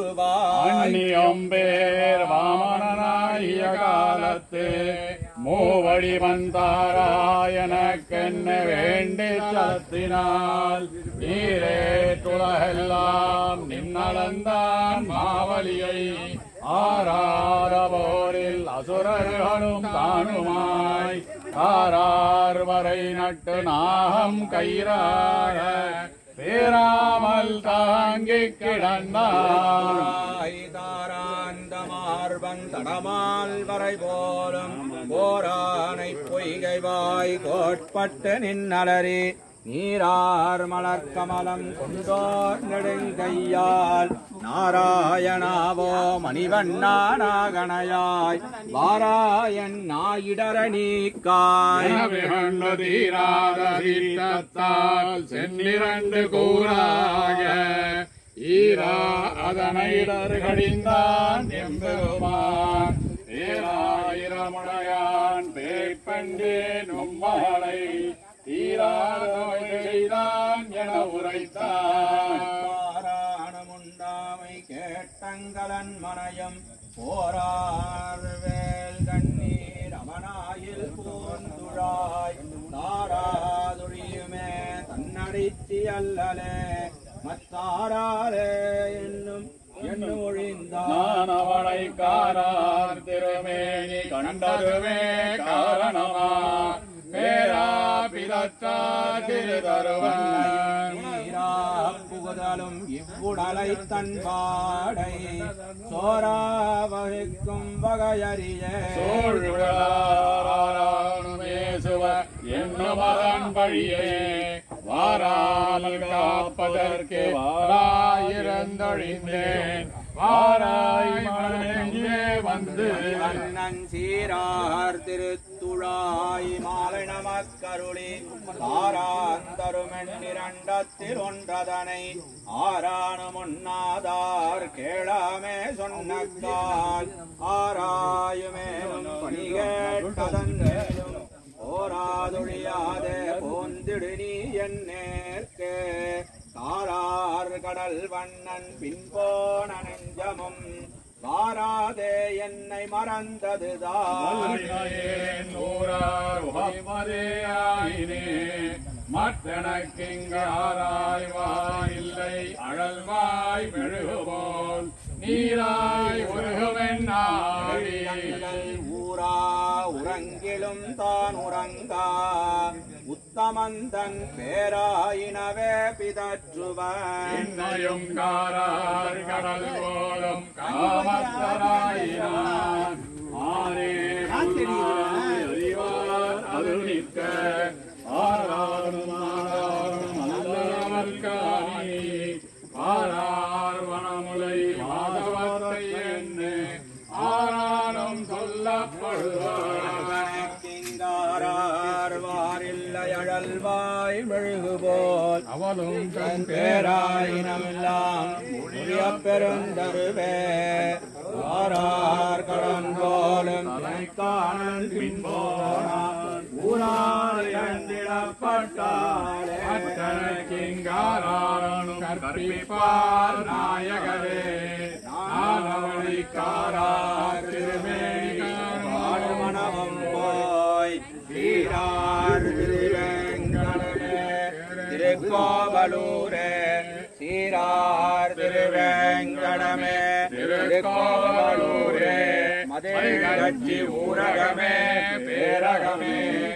தருவாய் அந்நியம் பேர் வாமனாகிய காலத்து மூவடி வந்தாராயனக்கென்ன வேண்டி சலத்தினால் நீரேற்றுலகெல்லாம் நின்னளந்தான் மாவலியை ஆறாரபோரில் அசுரர்களும் தானுமாய் ஆறார் வரை நட்டு நாகம் கயிறாக பேராமல் தாங்கிக் கிடந்தான் தாராந்த மார்பன் தடமால் வரை போலும் போரானை பொய்கை வாய் கோட்பட்டு நின்னலரி நீரார் மலர் கமலம் கொண்டோர் நெடுங்கையால் நாராயணாவோ மணிவண்ணா நாகணையாய் வாராயன் நாயிடர நீக்காய் விகண்டு தீராத தீர்த்தத்தால் சென்னிரண்டு கூறாக ஈரா அதனைடர் கடிந்தான் எம்பெருமான் பேராயிரமுடையான் பேய்ப்பண்டேன் உம்மகளை தீராத செய்தான் என உரைத்தான் பாராணமுண்டாமை கேட்டங்கலன் மனையம் போரார் வேல் கண்ணீர் அவனாயில் பூந்துழாய் தாராதுழியுமே தன்னடித்தி அல்லலே மத்தாராலே என்னும் என்ன ஒழிந்தான் நான் அவளை காரார் திருமேனி கண்டதுமே காரணமா பேரா பிதற்றா திருதருவன் நீரா புகுதலும் இவ்வுடலை தன் பாடை சோரா வகிக்கும் வகையறிய சோழ்விழாராணுமேசுவ என்னுமதன் வழியே வாராமல் காப்பதற்கு வாராயிரந்தொழிந்தேன் வாராய் மனெங்கே வந்து அண்ணன் சீரார் திருத்துழாய் மாலை நமக்கருளி ஆராந்தருமென்னிரண்டத்தில் ஒன்றதனை ஆராணும் உண்ணாதார் கேளாமே சொன்னக்கால் ஆராயுமேலும் பணி கேட்டதன் மேலும் போராதொழியாதே போந்திடு நீ என் நேர்க்கே தாரார் கடல் வண்ணன் பின்போன நெஞ்சமும் வாராதே என்னை மறந்ததுதான் நூறார் உபமதேயாயினே மற்றனக்கிங்க ஆராய்வாய் இல்லை அழல்வாய் மெழுகுபோல் நீராய் உருகுவென்னாடி எங்கள் ஊரா உறங்கிலும் தான் உறங்கா உத்தமந்தன் பேராயினவே பிதற்றுவன் என்னையும் காரார் கடல் போலும் காமத்தராயினான் ஆரே புல்லாய் அறிவார் அது நிற்க ஆராரும் ஆராரும் அல்லவர்காணி ஆரார் வனமுலை மாதவத்தை என்ன ஆராரும் சொல்லப்படுவார் கிங்காரார் வாரில்லை அழல்வாய் மெழுகுபோல் அவளும் தன் பேராயினமெல்லாம் முடிய பெருந்தருவே ஆரார் கடன் போலும் காணல் பின்போனார் ஊரார் இழந்திடப்பட்டாலே அத்தனக்கிங்காரானும் கற்பிப்பார் நாயகரே நானவழிக்காரார் திருமேனிகார் மனமும் போய் சீரார் திருவேங்கடமே திருக்கோவலூரே சீரார் திருவேங்கடமே திருக்கோவலூரே மதே கட்சி ஊரகமே பேரகமே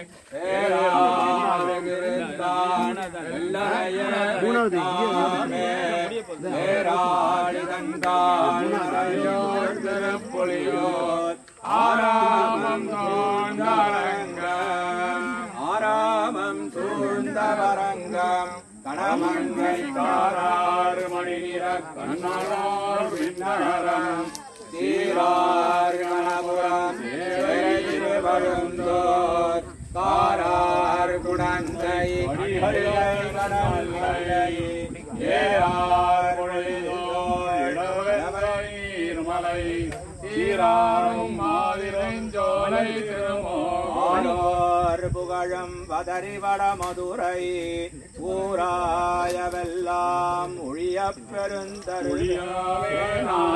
திருப்பொழியோர் ஆராமம் தோண்டரங்கம் ஆராமம் சூழ்ந்தவரங்கம் கணமங்கை காராறு மணி நிற கண்ணார் விண்ணகரம் சீரார் கணபுரம் வருந்தோர் காரார் குடந்தை கடலை ஏறார் பொழுதோர் இடவரை சீராரும் மாதிரஞ்சோலை திருமோகன் ஆனோர் புகழும் பதறிவட மதுரை ஊராயவெல்லாம் ஒழிய பெருந்தருளியாவே ஒளியாவே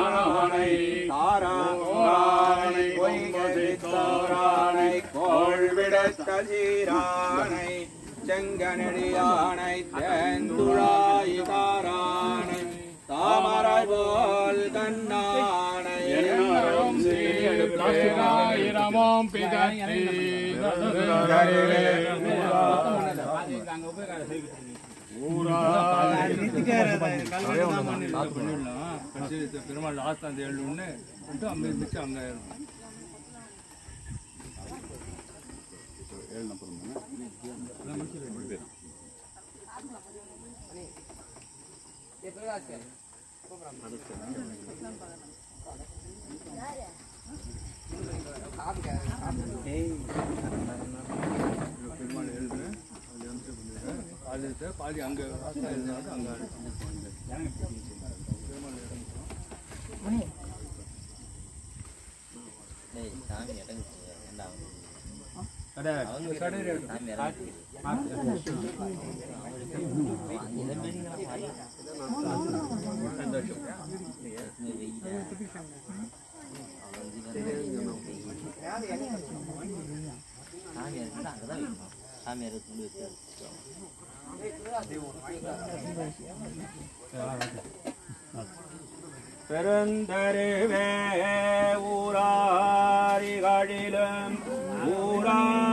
சீரானை செங்கனடியானை தெந்துழாய் தாரானை தாமரை போல் கண்ணானை எண்ணரும் சீராயிரமும் பிதற்றி பெருமாள் லாஸ்ட் அந்த ஏழு ஒன்று அங்கே இருந்துச்சு அங்கே பெருமாள் எழுது அது வந்து பாதி இருக்கு, பாதி அங்கே எழுதினாக்க அங்கே பெருந்தருவே ஊராரிகளிலும் ஊரா